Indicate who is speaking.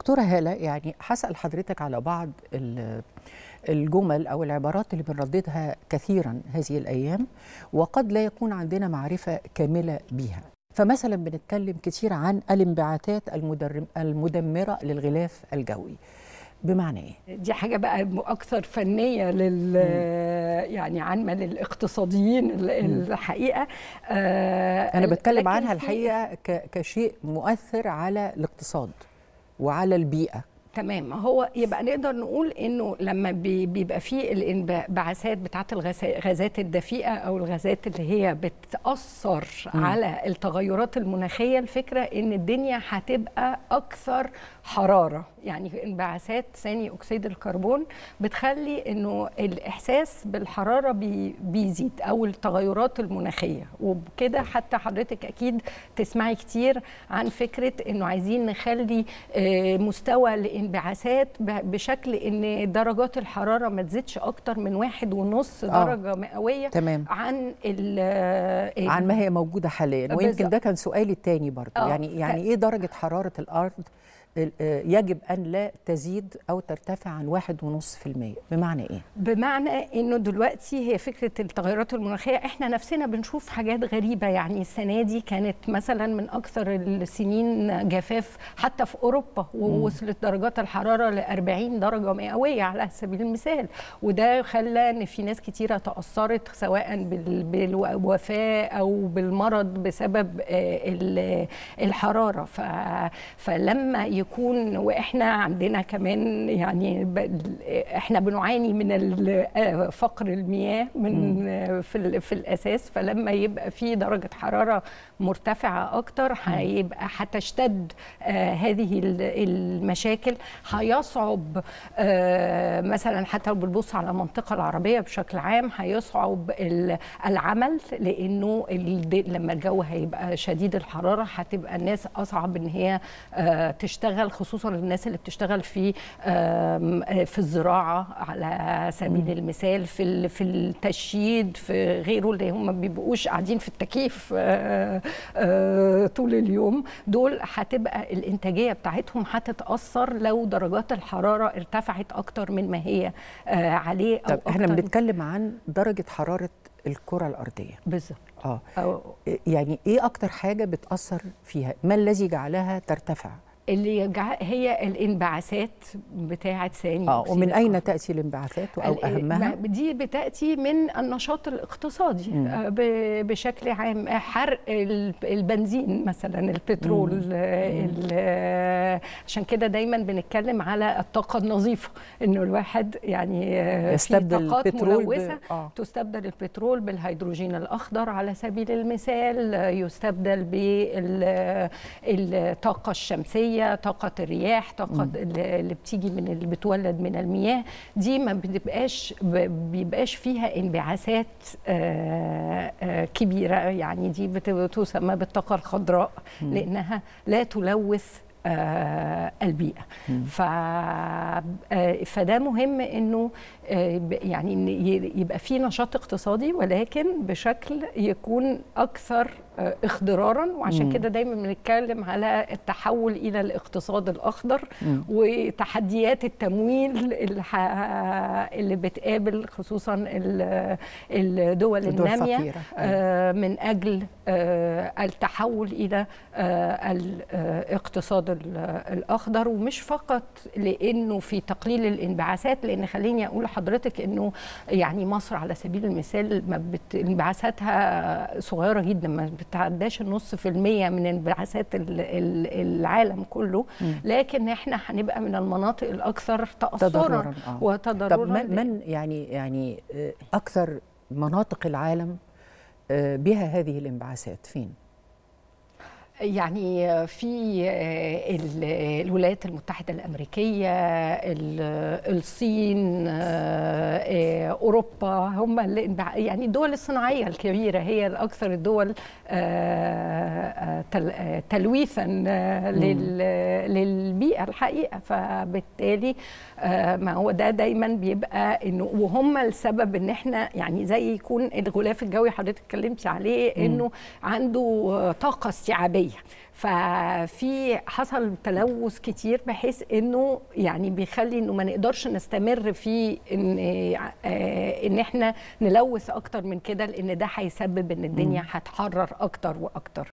Speaker 1: دكتورة هالة يعني هسأل حضرتك على بعض الجمل أو العبارات اللي بنرددها كثيرا هذه الأيام وقد لا يكون عندنا معرفة كاملة بها فمثلا بنتكلم كثير عن الانبعاثات المدمرة للغلاف الجوي بمعنى ايه؟
Speaker 2: دي حاجه بقى اكثر فنيه لل يعني عامه للاقتصاديين الحقيقه
Speaker 1: آه انا بتكلم عنها الحقيقه كشيء مؤثر على الاقتصاد وعلى البيئه
Speaker 2: تمام هو يبقى نقدر نقول انه لما بيبقى في الانبعاثات بتاعه الغازات الدفيئه او الغازات اللي هي بتاثر م. على التغيرات المناخيه الفكره ان الدنيا هتبقى اكثر حراره يعني انبعاثات ثاني اكسيد الكربون بتخلي انه الاحساس بالحراره بي بيزيد او التغيرات المناخيه وبكده حتى حضرتك اكيد تسمعي كتير عن فكره انه عايزين نخلي مستوى الانبعاثات بشكل ان درجات الحراره ما تزيدش اكتر من واحد ونص درجه آه. مئويه
Speaker 1: تمام.
Speaker 2: عن
Speaker 1: عن ما هي موجوده حاليا ويمكن ده كان سؤالي الثاني برضه آه. يعني يعني ايه درجه حراره الارض يجب أن لا تزيد أو ترتفع عن واحد ونص في المية بمعنى إيه؟
Speaker 2: بمعنى أنه دلوقتي هي فكرة التغيرات المناخية إحنا نفسنا بنشوف حاجات غريبة يعني السنة دي كانت مثلا من أكثر السنين جفاف حتى في أوروبا ووصلت درجات الحرارة ل 40 درجة مئوية على سبيل المثال وده خلى أن في ناس كتيرة تأثرت سواء بالوفاة أو بالمرض بسبب الحرارة فلما يكون واحنا عندنا كمان يعني احنا بنعاني من فقر المياه من في, في الاساس فلما يبقى في درجه حراره مرتفعه اكتر هيبقى هتشتد آه هذه المشاكل هيصعب آه مثلا حتى لو بنبص على المنطقه العربيه بشكل عام هيصعب العمل لانه لما الجو هيبقى شديد الحراره هتبقى الناس اصعب ان هي آه تشتغل خصوصا الناس اللي بتشتغل في في الزراعه على سبيل المثال في في التشييد في غيره اللي هم ما بيبقوش قاعدين في التكييف طول اليوم دول هتبقى الانتاجيه بتاعتهم هتتاثر لو درجات الحراره ارتفعت اكتر من ما هي عليه
Speaker 1: او طب احنا بنتكلم عن درجه حراره الكره الارضيه
Speaker 2: بالظبط
Speaker 1: اه أو يعني ايه اكتر حاجه بتاثر فيها ما الذي جعلها ترتفع
Speaker 2: اللي هي الانبعاثات بتاعه ثاني
Speaker 1: اه ومن اين تاتي الانبعاثات او اهمها
Speaker 2: دي بتاتي من النشاط الاقتصادي مم. بشكل عام حرق البنزين مثلا البترول عشان كده دايما بنتكلم على الطاقه النظيفه انه الواحد يعني
Speaker 1: يستبدل
Speaker 2: في طاقات
Speaker 1: البترول
Speaker 2: ملوثه ب... آه. تستبدل البترول بالهيدروجين الاخضر على سبيل المثال يستبدل بالطاقه الشمسيه طاقة الرياح طاقة اللي بتيجي من اللي بتولد من المياه دي ما بتبقاش بيبقاش فيها انبعاثات كبيرة يعني دي بتسمى بالطاقة الخضراء لأنها لا تلوث آه البيئه ف آه فده مهم انه آه يعني يبقى في نشاط اقتصادي ولكن بشكل يكون اكثر اخضرارا وعشان كده دايما بنتكلم على التحول الى الاقتصاد الاخضر مم. وتحديات التمويل اللي, ح... اللي بتقابل خصوصا الدول الناميه آه من اجل آه التحول الى آه الاقتصاد الاخضر ومش فقط لانه في تقليل الانبعاثات لان خليني اقول لحضرتك انه يعني مصر على سبيل المثال ما بت... انبعاثاتها صغيره جدا ما بتعداش النص في المية من انبعاثات العالم كله لكن احنا هنبقى من المناطق الاكثر تاثرا
Speaker 1: آه.
Speaker 2: وتضررا
Speaker 1: طب من, من يعني يعني اكثر مناطق العالم بها هذه الانبعاثات فين؟
Speaker 2: يعني في الولايات المتحدة الأمريكية الصين أوروبا هم يعني الدول الصناعية الكبيرة هي الأكثر الدول تلويثا للبيئة الحقيقة فبالتالي ما هو ده دايما بيبقى انه وهم السبب ان احنا يعني زي يكون الغلاف الجوي حضرتك اتكلمتي عليه انه عنده طاقة استيعابية البيئيه ففي حصل تلوث كتير بحيث انه يعني بيخلي انه ما نقدرش نستمر في ان آه، ان احنا نلوث اكتر من كده لان ده هيسبب ان الدنيا هتحرر اكتر واكتر